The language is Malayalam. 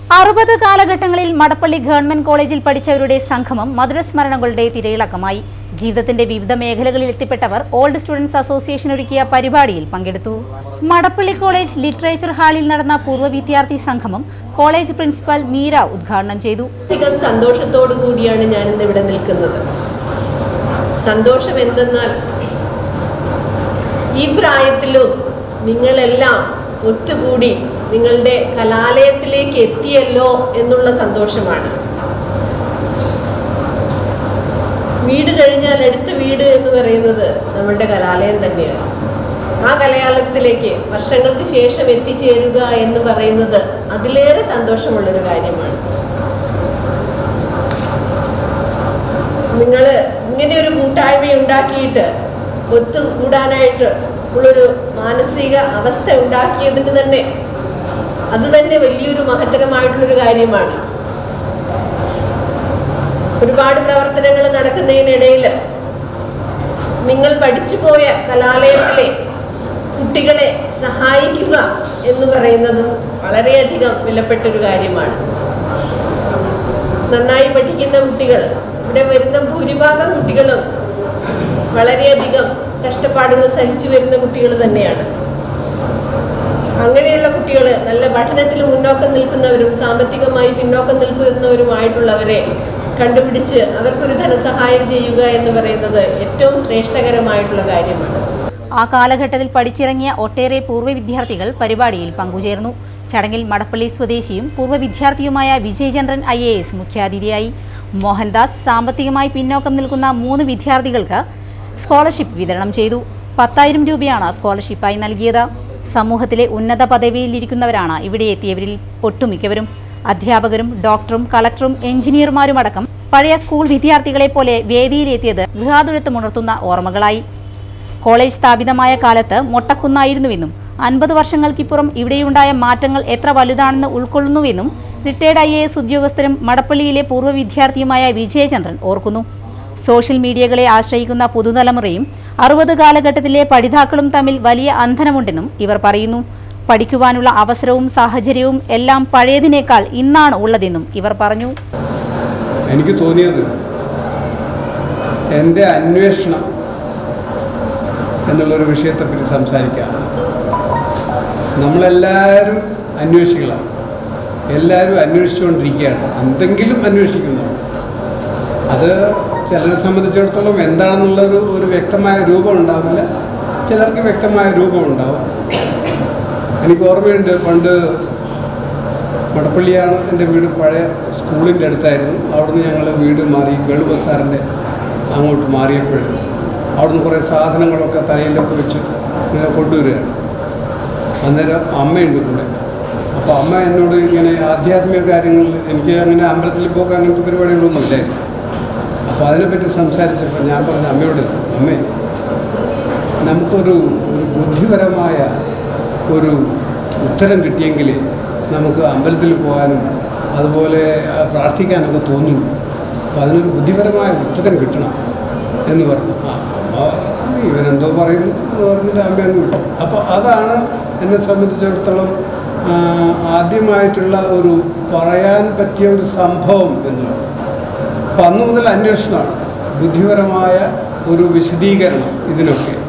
അറുപത് കാലഘട്ടങ്ങളിൽ മടപ്പള്ളി ഗവൺമെന്റ് കോളേജിൽ പഠിച്ചവരുടെ സംഗമം മധുരസ്മരണകളുടെ തിരയിളക്കമായി ജീവിതത്തിന്റെ വിവിധ മേഖലകളിൽ എത്തിപ്പെട്ടവർ ഓൾഡ് സ്റ്റുഡൻസ് അസോസിയേഷൻ ഒരുക്കിയ പരിപാടിയിൽ പങ്കെടുത്തു മടപ്പള്ളി കോളേജ് ലിറ്ററേച്ചർ ഹാളിൽ നടന്ന പൂർവ്വ വിദ്യാർത്ഥി സംഗമം കോളേജ് പ്രിൻസിപ്പൽ മീര ഉദ്ഘാടനം ചെയ്തു അധികം സന്തോഷത്തോടു കൂടിയാണ് ഞാൻ ഇന്ന് ഇവിടെ നിൽക്കുന്നത് സന്തോഷം എന്തെന്നാൽ ഈ പ്രായത്തിലും നിങ്ങളെല്ലാം ഒത്തുകൂടി നിങ്ങളുടെ കലാലയത്തിലേക്ക് എത്തിയല്ലോ എന്നുള്ള സന്തോഷമാണ് വീട് കഴിഞ്ഞാൽ അടുത്ത വീട് എന്ന് പറയുന്നത് നമ്മളുടെ കലാലയം തന്നെയാണ് ആ കലാലയത്തിലേക്ക് വർഷങ്ങൾക്ക് ശേഷം എത്തിച്ചേരുക എന്ന് പറയുന്നത് അതിലേറെ സന്തോഷമുള്ളൊരു കാര്യമാണ് നിങ്ങൾ ഇങ്ങനെ ഒരു കൂട്ടായ്മ ഉണ്ടാക്കിയിട്ട് ഒത്തുകൂടാനായിട്ട് ഉള്ളൊരു മാനസിക അവസ്ഥ ഉണ്ടാക്കിയതിന് തന്നെ അത് തന്നെ വലിയൊരു മഹത്തരമായിട്ടുള്ളൊരു കാര്യമാണ് ഒരുപാട് പ്രവർത്തനങ്ങൾ നടക്കുന്നതിനിടയിൽ നിങ്ങൾ പഠിച്ചു പോയ കലാലയത്തിലെ കുട്ടികളെ സഹായിക്കുക എന്ന് പറയുന്നതും വളരെയധികം വിലപ്പെട്ടൊരു കാര്യമാണ് നന്നായി പഠിക്കുന്ന കുട്ടികൾ ഇവിടെ വരുന്ന ഭൂരിഭാഗം കുട്ടികളും വളരെയധികം കഷ്ടപ്പാടുകൾ സഹിച്ചു വരുന്ന കുട്ടികൾ തന്നെയാണ് അങ്ങനെയുള്ള കുട്ടികൾ നല്ല പഠനത്തിൽ മുന്നോക്കം നിൽക്കുന്നവരും സാമ്പത്തികമായി പിന്നോക്കം നിൽക്കുന്നവരുമായിട്ടുള്ളവരെ കണ്ടുപിടിച്ച് അവർക്കൊരു ധനസഹായം ചെയ്യുക എന്ന് പറയുന്നത് ഏറ്റവും ശ്രേഷ്ഠകരമായിട്ടുള്ള കാര്യമാണ് ആ കാലഘട്ടത്തിൽ പഠിച്ചിറങ്ങിയ ഒട്ടേറെ പൂർവ്വ വിദ്യാർത്ഥികൾ പരിപാടിയിൽ പങ്കുചേർന്നു ചടങ്ങിൽ മടപ്പള്ളി സ്വദേശിയും പൂർവ്വ വിദ്യാർത്ഥിയുമായ വിജയചന്ദ്രൻ ഐ എ എസ് മുഖ്യാതിഥിയായി മോഹൻദാസ് സാമ്പത്തികമായി പിന്നോക്കം നിൽക്കുന്ന മൂന്ന് വിദ്യാർത്ഥികൾക്ക് സ്കോളർഷിപ്പ് വിതരണം ചെയ്തു പത്തായിരം രൂപയാണ് സ്കോളർഷിപ്പായി നൽകിയത് സമൂഹത്തിലെ ഉന്നത പദവിയിലിരിക്കുന്നവരാണ് ഇവിടെ എത്തിയവരിൽ ഒട്ടുമിക്കവരും അധ്യാപകരും ഡോക്ടറും കളക്ടറും എഞ്ചിനീയർമാരുമടക്കം പഴയ സ്കൂൾ വിദ്യാർത്ഥികളെ പോലെ വേദിയിലെത്തിയത് ഗൃഹാതുരത്വമുണർത്തുന്ന ഓർമ്മകളായി കോളേജ് സ്ഥാപിതമായ കാലത്ത് മൊട്ടക്കുന്നായിരുന്നുവെന്നും അൻപത് വർഷങ്ങൾക്കിപ്പുറം ഇവിടെയുണ്ടായ മാറ്റങ്ങൾ എത്ര വലുതാണെന്ന് ഉൾക്കൊള്ളുന്നുവെന്നും റിട്ടയർഡ് ഐ എ എസ് ഉദ്യോഗസ്ഥരും മടപ്പള്ളിയിലെ പൂർവ്വ വിദ്യാർത്ഥിയുമായ വിജയചന്ദ്രൻ ഓർക്കുന്നു സോഷ്യൽ മീഡിയകളെ ആശ്രയിക്കുന്ന പുതുതലമുറയും അറുപത് കാലഘട്ടത്തിലെ പഠിതാക്കളും തമ്മിൽ വലിയ അന്തരമുണ്ടെന്നും ഇവർ പറയുന്നു പഠിക്കുവാനുള്ള അവസരവും സാഹചര്യവും എല്ലാം പഴയതിനേക്കാൾ ഇന്നാണ് ഉള്ളതെന്നും ഇവർ പറഞ്ഞു എനിക്ക് തോന്നിയത് എൻ്റെ അന്വേഷണം എന്നുള്ളൊരു വിഷയത്തെപ്പറ്റി സംസാരിക്കാം നമ്മളെല്ലാവരും അന്വേഷികളാണ് എല്ലാവരും അന്വേഷിച്ചുകൊണ്ടിരിക്കുകയാണ് എന്തെങ്കിലും അന്വേഷിക്കുന്നു അത് ചിലരെ സംബന്ധിച്ചിടത്തോളം എന്താണെന്നുള്ളൊരു ഒരു വ്യക്തമായ രൂപം ഉണ്ടാവില്ല ചിലർക്ക് വ്യക്തമായ രൂപം ഉണ്ടാവും എനിക്ക് ഓർമ്മയുണ്ട് പണ്ട് മടപ്പള്ളിയാണ് എൻ്റെ വീട് പഴയ സ്കൂളിൻ്റെ അടുത്തായിരുന്നു അവിടുന്ന് ഞങ്ങൾ വീട് മാറി ഗളു ബസാറിൻ്റെ അങ്ങോട്ട് മാറിയപ്പോൾ അവിടുന്ന് കുറേ സാധനങ്ങളൊക്കെ തലയിലൊക്കെ വെച്ച് ഇങ്ങനെ കൊണ്ടുവരികയാണ് അന്നേരം അമ്മയുണ്ട് കൂടെ അപ്പോൾ അമ്മ എന്നോട് ഇങ്ങനെ ആധ്യാത്മിക കാര്യങ്ങളിൽ എനിക്ക് അങ്ങനെ അമ്പലത്തിൽ പോക്ക് അങ്ങനത്തെ പരിപാടികളൊന്നും ഇല്ലായിരുന്നു അപ്പോൾ അതിനെപ്പറ്റി സംസാരിച്ചപ്പോൾ ഞാൻ പറഞ്ഞ അമ്മയോട് അമ്മേ നമുക്കൊരു ഒരു ബുദ്ധിപരമായ ഒരു ഉത്തരം കിട്ടിയെങ്കിൽ നമുക്ക് അമ്പലത്തിൽ പോകാനും അതുപോലെ ആ, പ്രാർത്ഥിക്കാനൊക്കെ തോന്നുന്നു അപ്പോൾ അതിനൊരു ബുദ്ധിപരമായ ഉത്തരം കിട്ടണം എന്ന് പറഞ്ഞു ആ അമ്മ ഇവനെന്തോ പറയുന്നു എന്ന് പറഞ്ഞിട്ട് അമ്മ അങ്ങ് വിട്ടു അപ്പോൾ അതാണ് എന്നെ സംബന്ധിച്ചിടത്തോളം ആ, ആദ്യമായിട്ടുള്ള ഒരു പറയാൻ പറ്റിയ ഒരു സംഭവം എന്നുള്ളത് അപ്പം അന്ന് മുതൽ അന്വേഷണമാണ് ബുദ്ധിപരമായ ഒരു വിശദീകരണം ഇതിനൊക്കെ